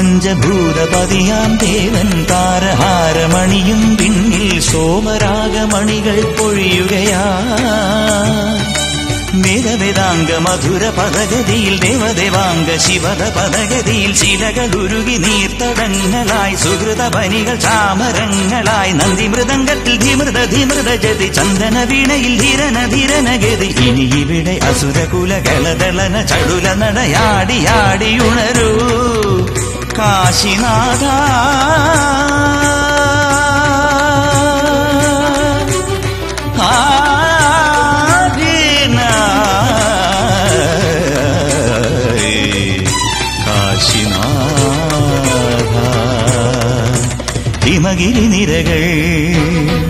പഞ്ചഭൂതപതിയാം ദേവൻ താരഹാരമണിയും പിന്നിൽ സോമരാഗമണികൾ പൊഴിയുകയാ വേദവേദാംഗ മധുര പദഗതിയിൽ ദേവദേവാംഗ ശിവത പദഗതിയിൽ ശിലകളുരുകി നീർത്തടങ്ങളായി സുഹൃത പനികൾ ചാമരങ്ങളായി നന്ദി മൃദംഗത്തിൽ ധിമൃത ധിമൃത ജതി ചന്ദന വീണയിൽ ധീരന ധീരന ഗതി ഇനി ഇവിടെ അസുരകുല ഗളദളന ചടുല നടയാടിയാടി ഉണരൂ കാശിനാഥ കാശിനാഥ ഹിമഗിരി നിരകൾ